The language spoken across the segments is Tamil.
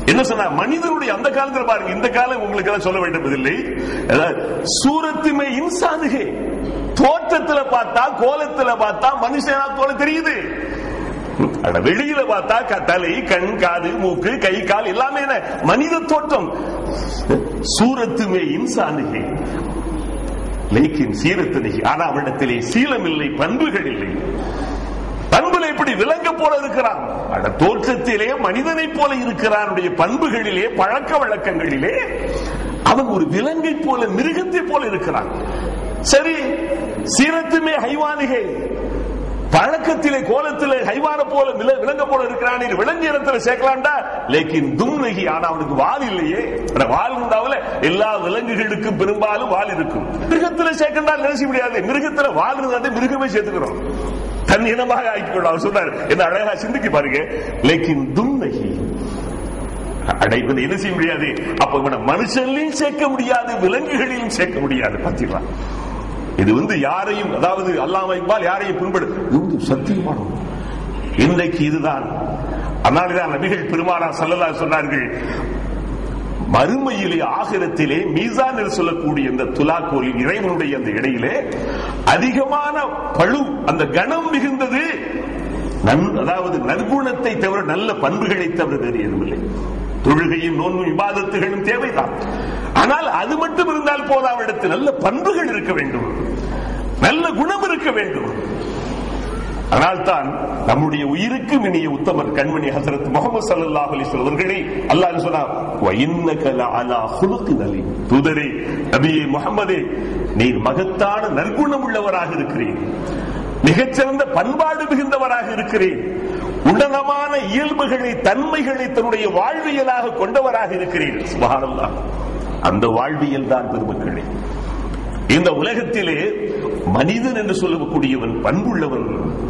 என்ன சொன்னா மனிதனுடைய அந்த காலத்துல பாருங்க இந்த காலம் உங்களுக்கு எல்லாம் சொல்ல வேண்டியதில்லை அதாவது, சூரத்துமே இன்சானுகே தோற்றத்துல பார்த்தா கோலத்துல பார்த்தா மனுஷனா போல தெரியுது அட வெளியில பார்த்தா க- தலை கண் காது மூக்கு கை கால் எல்லாமே என்ன மனித தோற்றம் சூரத்துமே இன்சானுகே லேக்கின் சீரத்து நிகி ஆனா அவனிடத்திலே சீலம் இல்லை பண்புகள் இல்லை பண்புல எப்படி விலங்க போல இருக்கிறான் அட தோற்றத்திலே மனிதனை போல இருக்கிறான் அவனுடைய பண்புகளிலே பழக்க வழக்கங்களிலே அவன் ஒரு விலங்கை போல மிருகத்தை போல இருக்கிறான் சரி சீரத்துமே ஹைவானிகை பழக்கத்திலே கோலத்திலே ஹைவான போல வில- விலங்க போல இருக்கிறான் இது விலங்கு இடத்துல சேர்க்கலாம்டா லேக்கின் தும்னகி ஆனா அவனுக்கு வால் இல்லையே அட வால் உண்டாவில் எல்லா விலங்குகளுக்கும் பெரும்பாலும் வால் இருக்கும் மிருகத்துல சேர்க்கண்டா நினைச்ச முடியாது மிருகத்துல வால் இருந்தாலே மிருகமே சேர்த்துக்கிறோம் தன் இனமாக ஆக்கிக்கொள்ள அவர் சொன்னார் என்ன அழகா சிந்திக்க பாருங்க லேக்கின் தும்னகி அடைப்பது என்ன செய்ய முடியாது அப்ப இவனை மனுஷன்லையும் சேர்க்க முடியாது விலங்குகளிலும் சேர்க்க முடியாது பாத்தீங்களா இது வந்து யாரையும் அதாவது அல்லாம இக்பால் யாரையும் பின்படு இது வந்து சத்தியமானது இன்றைக்கு இதுதான் அதனால்தான் நபிகள் பெருமானார் சல்லல்லா சொன்னார்கள் மறுமையிலே ஆகிரத்திலே மீசான் என்று சொல்லக்கூடிய இந்த துலாக்கோல் இறைவனுடைய அந்த இடையிலே அதிகமான பழு அந்த கணம் மிகுந்தது நன்- அதாவது நற்குணத்தை தவிர நல்ல பண்புகளை தவிர வேறு எதுவுமில்லை தொழுகையும் நோன்பும் இபாதத்துகளும் தேவைதான் ஆனால் அது மட்டும் இருந்தால் போதா அவரிடத்தில் நல்ல பண்புகள் இருக்க வேண்டும் நல்ல குணம் இருக்க வேண்டும் அதனால்தான் நம்முடைய உயிருக்கும் இனிய உத்தமர் கண்மணி ஹசரத் முகமது சல்லல்லாஹு அலைஹி வஸல்லம் அவர்களே அல்லாஹ் சொன்னார் "வஇன்னக லஅலா ஹுலுகின் அலீம்." தூதரே நபியே முகமதே நீர் மகத்தான நற்குணம் உள்ளவராக இருக்கிறீர் மிகச்சிறந்த பண்பாடு மிகுந்தவராக இருக்கிறேன் உன்னதமான இயல்புகளை தன்மைகளை தன்னுடைய வாழ்வியலாக கொண்டவராக இருக்கிறேன் சுபஹானல்லாஹ் அந்த வாழ்வியல் தான் பெருமக்களே இந்த உலகத்திலே மனிதன் என்று சொல்லக்கூடியவன் பண்புள்ளவன்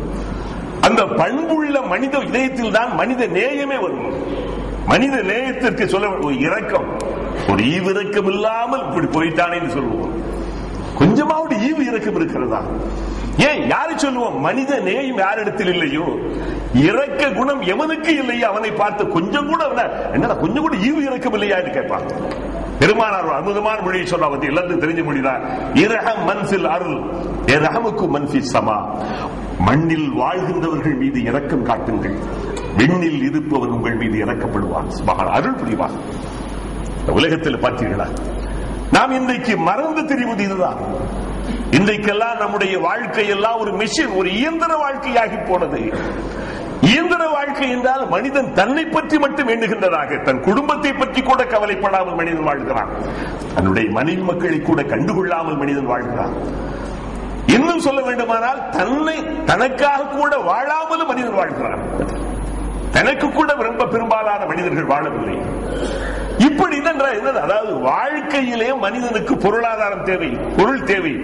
அந்த பண்புள்ள மனித இதயத்தில் தான் மனித நேயமே வரும் மனித நேயத்திற்கு சொல்ல ஒரு இரக்கம் ஒரு ஈவிரக்கம் இல்லாமல் இப்படி போயிட்டானே என்று சொல்லுவோம் கொஞ்சமாவது ஈவு இரக்கம் இருக்கிறதா ஏன் யாரை சொல்லுவோம் மனித நேயம் யாரிடத்தில் இல்லையோ இரக்க குணம் எவனுக்கு இல்லையோ அவனை பார்த்து கொஞ்சம் கூட அவன, என்னடா கொஞ்சம் கூட ஈவு இரக்கம் இல்லையா என்று கேட்பான் பெருமானார் ஒரு அற்புதமான மொழியை சொன்னா வந்து எல்லாத்துக்கும் தெரிஞ்ச மொழிதான் இரகம் மன்சில் அருள் இரகமுக்கு மன்சி சமா மண்ணில் வாழ்கின்றவர்கள் மீது இரக்கம் காட்டுங்கள் விண்ணில் இருப்பவர் உங்கள் மீது இறக்கப்படுவான் சுபஹான். அருள் புரிவான் இந்த உலகத்தில் பார்த்தீர்களா நாம் இன்றைக்கு மறந்து தெரிவது இதுதான் இன்றைக்கெல்லாம் நம்முடைய வாழ்க்கை எல்லாம் ஒரு மிஷின் ஒரு இயந்திர வாழ்க்கையாகி போனது இயந்திர வாழ்க்கை என்றால் மனிதன் தன்னை பற்றி மட்டும் எண்ணுகின்றதாக தன் குடும்பத்தை பற்றி கூட கவலைப்படாமல் மனிதன் வாழ்கிறான் தன்னுடைய மனைவி மக்களை கூட கண்டுகொள்ளாமல் மனிதன் வாழ்கிறான் இன்னும் சொல்ல வேண்டுமானால் தன்னை தனக்காக கூட வாழாமலும் மனிதன் வாழ்கிறான் தனக்கு கூட ரொம்ப பெரும்பாலான மனிதர்கள் வாழவில்லை இப்படி என்னென்ற என்னது அதாவது வாழ்க்கையிலே மனிதனுக்கு பொருளாதாரம் தேவை பொருள் தேவை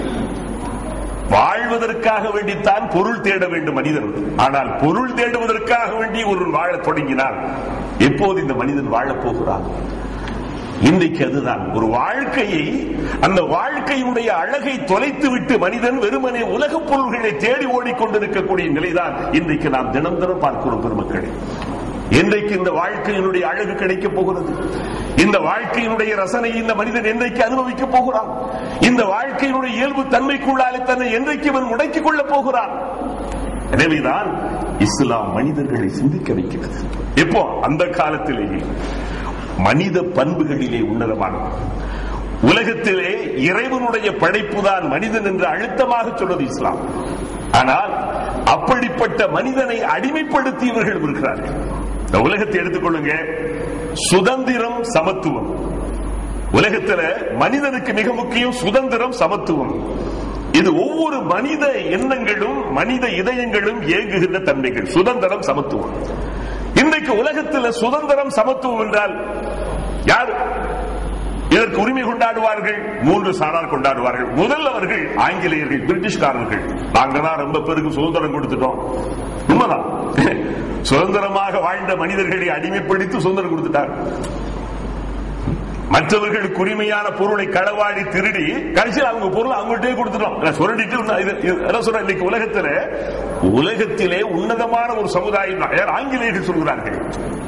வாழ்வதற்காக வேண்டித்தான் பொருள் தேட வேண்டும் மனிதன் ஆனால் பொருள் தேடுவதற்காக வேண்டி ஒரு வாழத் தொடங்கினார் எப்போது இந்த மனிதன் வாழப் போகிறான் இன்றைக்கு அதுதான் ஒரு வாழ்க்கையை அந்த வாழ்க்கையினுடைய அழகை தொலைத்து விட்டு மனிதன் வெறுமனே உலகப் பொருள்களை தேடி ஓடிக்கொண்டிருக்கக்கூடிய நிலைதான் இன்றைக்கு நாம் தினம் தினம் பார்க்கிறோம் பெருமக்களே என்றைக்கு இந்த வாழ்க்கையினுடைய அழகு கிடைக்கப் போகிறது இந்த வாழ்க்கையினுடைய ரசனை இந்த மனிதன் என்றைக்கு அனுபவிக்க போகிறான் இந்த வாழ்க்கையினுடைய இயல்பு தன்மைக்குள்ளாலே தன்னை என்றைக்கு இவன் முடக்கிக் கொள்ளப் போகிறான் எனவேதான் இஸ்லாம் மனிதர்களை சிந்திக்க வைக்கிறது எப்போ அந்த காலத்திலேயே மனித பண்புகளிலே உன்னதமானது உலகத்திலே இறைவனுடைய படைப்பு தான் மனிதன் என்று அழுத்தமாக சொன்னது இஸ்லாம் ஆனால் அப்படிப்பட்ட மனிதனை அடிமைப்படுத்தியவர்கள் இருக்கிறார்கள் இந்த உலகத்தை எடுத்துக்கொள்ளுங்க சுதந்திரம் சமத்துவம் உலகத்துல மனிதனுக்கு மிக முக்கியம் சுதந்திரம் சமத்துவம் இது ஒவ்வொரு மனித எண்ணங்களும் மனித இதயங்களும் இயங்குகின்ற தன்மைகள் சுதந்திரம் சமத்துவம் இன்றைக்கு உலகத்தில் சுதந்திரம் சமத்துவம் என்றால் யார் இதற்கு உரிமை கொண்டாடுவார்கள் மூன்று சாரார் கொண்டாடுவார்கள் முதல் அவர்கள் ஆங்கிலேயர்கள் பிரிட்டிஷ்காரர்கள் நாங்க தான் ரொம்ப பேருக்கு சுதந்திரம் கொடுத்துட்டோம் உண்மைதான் சுதந்திரமாக வாழ்ந்த மனிதர்களை அடிமைப்படுத்தி சுதந்திரம் கொடுத்துட்டார் மற்றவர்களுக்கு உரிமையான பொருளை களவாடி திருடி கடைசியில் அவங்க பொருள் அவங்கள்ட்டே கொடுத்துட்டோம் நான் சுரண்டிட்டு இருந்தா இது- இது- அதான் சொல்றேன் இன்னைக்கு உலகத்திலே உலகத்திலே உன்னதமான ஒரு சமுதாயம் தான். யார் ஆங்கிலேயர்கள் சொல்கிறார்கள்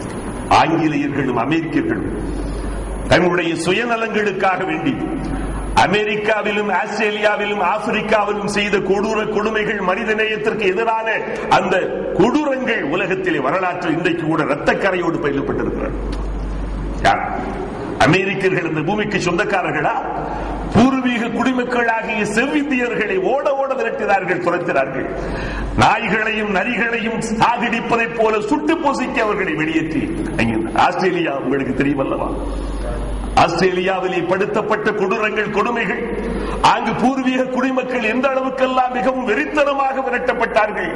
ஆங்கிலேயர்களும் அமெரிக்கர்களும் தங்களுடைய சுயநலங்களுக்காக வேண்டி அமெரிக்காவிலும் ஆஸ்திரேலியாவிலும் ஆப்பிரிக்காவிலும் செய்த கொடூர கொடுமைகள் மனித நேயத்திற்கு எதிரான அந்த கொடூரங்கள் உலகத்திலே வரலாற்றில் இன்றைக்கு கூட இரத்தக்கரையோடு பயிலப்பட்டிருக்கிறார் யார்? அமெரிக்கர்கள் இந்த பூமிக்கு சொந்தக்காரர்களா பூர்வீக குடிமக்களாகிய செவ்விந்தியர்களை ஓட ஓட விரட்டினார்கள் துரத்தினார்கள் நாய்களையும் நரிகளையும் சாகடிப்பதைப் போல சுட்டு பொசுக்கி அவர்களை வெளியேற்றி அங்கே ஆஸ்திரேலியா உங்களுக்கு தெரியுமல்லவா ஆஸ்திரேலியாவிலே படுத்தப்பட்ட கொடூரங்கள் கொடுமைகள் அங்கு பூர்வீக குடிமக்கள் எந்த அளவுக்கெல்லாம் மிகவும் வெறித்தனமாக விரட்டப்பட்டார்கள்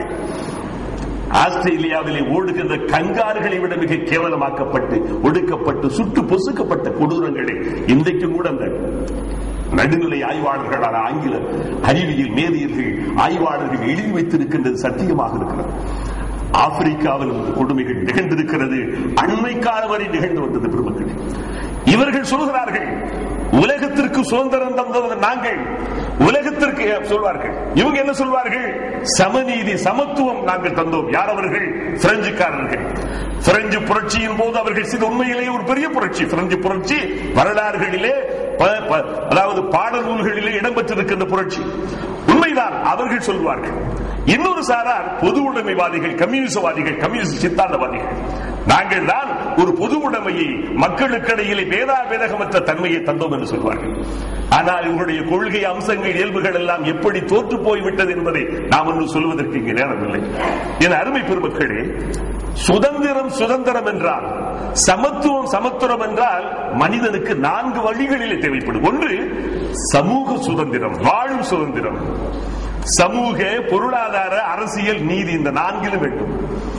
ஆஸ்திரேலியாவிலே ஓடுகின்ற கங்காறுகளை விட மிக கேவலமாக்கப்பட்டு ஒடுக்கப்பட்டு சுட்டு பொசுக்கப்பட்ட கொடூரங்களை இன்றைக்கும் கூட அந்த நடுநிலை ஆய்வாளர்களான ஆங்கில அறிவியல் மேதையர்கள் ஆய்வாளர்கள் எழுதி வைத்திருக்கின்றது சத்தியமாக இருக்கிறது ஆப்பிரிக்காவில் இந்த கொடுமைகள் நிகழ்ந்திருக்கிறது அண்மை காலம் வரை நிகழ்ந்து வந்தது பெருமக்களே இவர்கள் சொல்கிறார்கள் உலகத்திற்கு சுதந்திரம் தந்தது நாங்கள் உலகத்திற்கு சொல்வார்கள் இவங்க என்ன சொல்வார்கள் சமநீதி சமத்துவம் நாங்கள் தந்தோம் யார் அவர்கள் பிரெஞ்சுக்காரர்கள் பிரெஞ்சு புரட்சியின் போது அவர்கள் செய்த உண்மையிலேயே ஒரு பெரிய புரட்சி பிரெஞ்சு புரட்சி வரலாறுகளிலே ப- ப- அதாவது பாடல் நூல்களிலே இடம்பெற்றிருக்கின்ற புரட்சி உண்மைதான் அவர்கள் சொல்வார்கள் இன்னொரு சாரார் பொது உடைமைவாதிகள் கம்யூனிசவாதிகள் கம்யூனிஸ்ட் சித்தாந்தவாதிகள் நாங்கள் தான் ஒரு பொது உடைமையை மக்களுக்கிடையிலே பேதாபேதகமற்ற தன்மையை தந்தோம் என்று சொல்வார்கள் ஆனால் இவருடைய கொள்கை அம்சங்கள் இயல்புகள் எல்லாம் எப்படி தோற்று போய்விட்டது என்பதை நாம் ஒன்று சொல்வதற்கு இங்கே நேரமில்லை என் அருமை பெருமக்களே சுதந்திரம் சுதந்திரம் என்றால் சமத்துவம் சமத்துவம் என்றால் மனிதனுக்கு நான்கு வழிகளிலே தேவைப்படும் ஒன்று சமூக சுதந்திரம் வாழும் சுதந்திரம் சமூக பொருளாதார அரசியல் நீதி இந்த நான்கிலும் வேண்டும்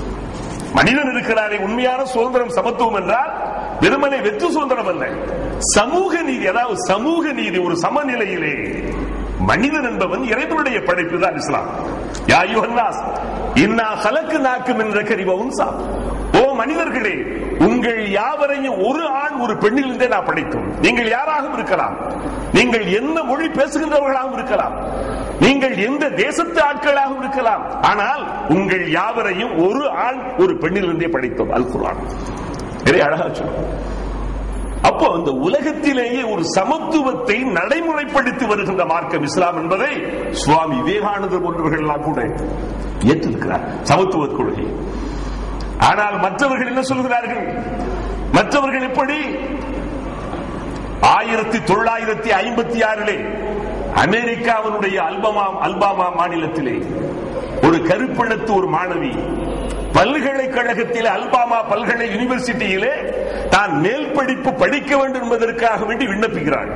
மனிதன் இருக்கிறாரே உண்மையான சுதந்திரம் சமத்துவம் என்றால் வெறுமனே வெற்று சுதந்திரம் அல்ல சமூக நீதி அதாவது சமூக நீதி ஒரு சமநிலையிலே மனிதன் என்பவன் இறைவனுடைய படைப்பு தான் இஸ்லாம் யா யுஹன்னாஸ் இன்னா ஹலக்கு நாக்கும் என்ற கரிவ உன்சா ஓ மனிதர்களே உங்கள் யாவரையும் ஒரு ஆண் ஒரு பெண்ணிலிருந்தே நான் படைத்தோம் நீங்கள் யாராகவும் இருக்கலாம் நீங்கள் எந்த மொழி பேசுகின்றவர்களாகவும் இருக்கலாம் நீங்கள் எந்த தேசத்து ஆட்களாகவும் இருக்கலாம் ஆனால் உங்கள் யாவரையும் ஒரு ஆண் ஒரு பெண்ணிலிருந்தே படைத்தோம் அல் குர்ஆன் நிறைய அழகா சொல்லும் அப்போ இந்த உலகத்திலேயே ஒரு சமத்துவத்தை நடைமுறைப்படுத்தி வருகின்ற மார்க்கம் இஸ்லாம் என்பதை சுவாமி விவேகானந்தர் போன்றவர்கள் எல்லாம் கூட ஏற்றிருக்கிறார் சமத்துவ கொள்கை ஆனால் மற்றவர்கள் என்ன சொல்கிறார்கள் மற்றவர்கள் எப்படி ஆயிரத்தி தொள்ளாயிரத்தி ஐம்பத்தி ஆறிலே அமெரிக்காவினுடைய அல்பமா அல்பாமா மாநிலத்திலே ஒரு கருப்பிழத்து ஒரு மாணவி பல்கலைக்கழகத்தில் அல்பாமா பல்கலை யூனிவர்சிட்டியிலே தான் மேல் படிப்பு படிக்க வேண்டும் என்பதற்காக வேண்டி விண்ணப்பிக்கிறாள்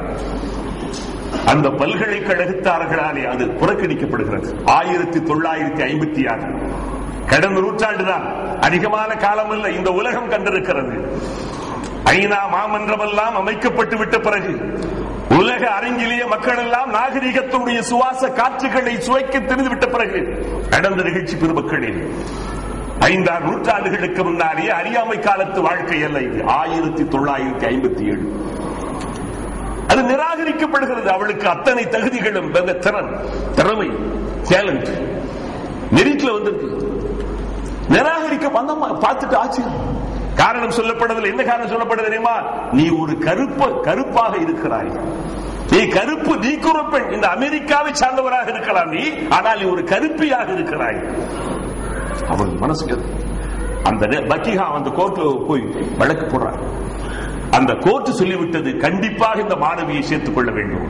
அந்த பல்கலைக்கழகத்தார்களாலே அது புறக்கணிக்கப்படுகிறது ஆயிரத்தி தொள்ளாயிரத்தி ஐம்பத்தி ஆறு கடந்த நூற்றாண்டுதான் அதிகமான காலம் அல்ல இந்த உலகம் கண்டிருக்கிறது ஐநா மாமன்றமெல்லாம் அமைக்கப்பட்டு விட்ட பிறகு உலக அரங்கிலேயே மக்கள் எல்லாம் நாகரிகத்தினுடைய சுவாச காற்றுகளை சுவைக்க தெரிந்து விட்ட பிறகு நடந்த நிகழ்ச்சி பெருமக்களில் ஐந்தாறு நூற்றாண்டுகளுக்கு முன்னாடியே அறியாமை காலத்து வாழ்க்கை அல்ல இது ஆயிரத்தி தொள்ளாயிரத்தி ஐம்பத்தி ஏழு அது நிராகரிக்கப்படுகிறது அவளுக்கு அத்தனை தகுதிகளும் அந்த திறன் திறமை டேலண்ட் மெரிட்ல வந்திருக்கு நிராகரிக்க வந்தம்மா பார்த்துட்டு ஆச்சரியம் காரணம் சொல்லப்படவில்லை என்ன காரணம் சொல்லப்பட்டது தெரியுமா நீ ஒரு கருப்ப கருப்பாக இருக்கிறாய் நீ கருப்பு நீக்குற பெண் இந்த அமெரிக்காவை சார்ந்தவராக இருக்கலாம் நீ ஆனால் நீ ஒரு கருப்பியாக இருக்கிறாய் அவன் மனசுக்கு அந்த நே- பக்கிஹாம் அந்த கோர்ட்ல போய் வழக்கு போடுறார் அந்த கோர்ட் சொல்லிவிட்டது கண்டிப்பாக இந்த மாணவியை சேர்த்துக் கொள்ள வேண்டும்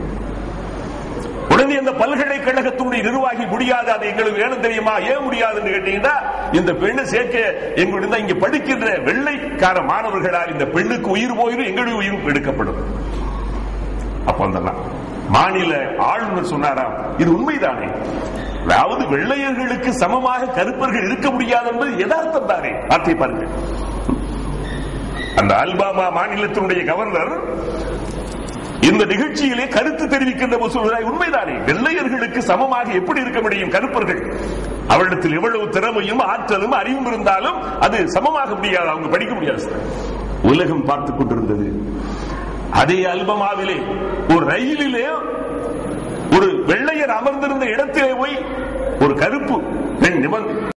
உடனே இந்த பல்கலைக்கழகத்தினுடைய நிர்வாகி முடியாது அது எங்களுக்கு வேணும் தெரியுமா ஏன் முடியாதுன்னு கேட்டீங்கன்னா இந்த பெண்ணை சேர்க்க எங்களுடைய தான் இங்க படிக்கின்ற வெள்ளைக்கார மாணவர்களால் இந்த பெண்ணுக்கு உயிர் போயிடும் எங்களுடைய உயிரும் எடுக்கப்படும் அப்ப அந்த நா- மாநில ஆளுநர் சொன்னாராம் இது உண்மைதானே அதாவது வெள்ளையர்களுக்கு சமமாக கருப்பர்கள் இருக்க முடியாது என்பது யதார்த்தம் தானே வார்த்தை பாருங்க அந்த அல்பாமா மாநிலத்தினுடைய கவர்னர் இந்த நிகழ்ச்சியிலே கருத்து தெரிவிக்கின்ற போது சொல்கிறாய் உண்மைதானே வெள்ளையர்களுக்கு சமமாக எப்படி இருக்க முடியும் கருப்பர்கள் அவரிடத்தில் எவ்வளவு திறமையும் ஆற்றலும் அறிவும் இருந்தாலும் அது சமமாக முடியாது அவங்க படிக்க முடியாது சார். உலகம் பார்த்துக் கொண்டிருந்தது அதே அல்பமாவிலே ஒரு ரயிலிலே ஒரு வெள்ளையர் அமர்ந்திருந்த இடத்திலே போய் ஒரு கருப்பு பெண் நிபந்த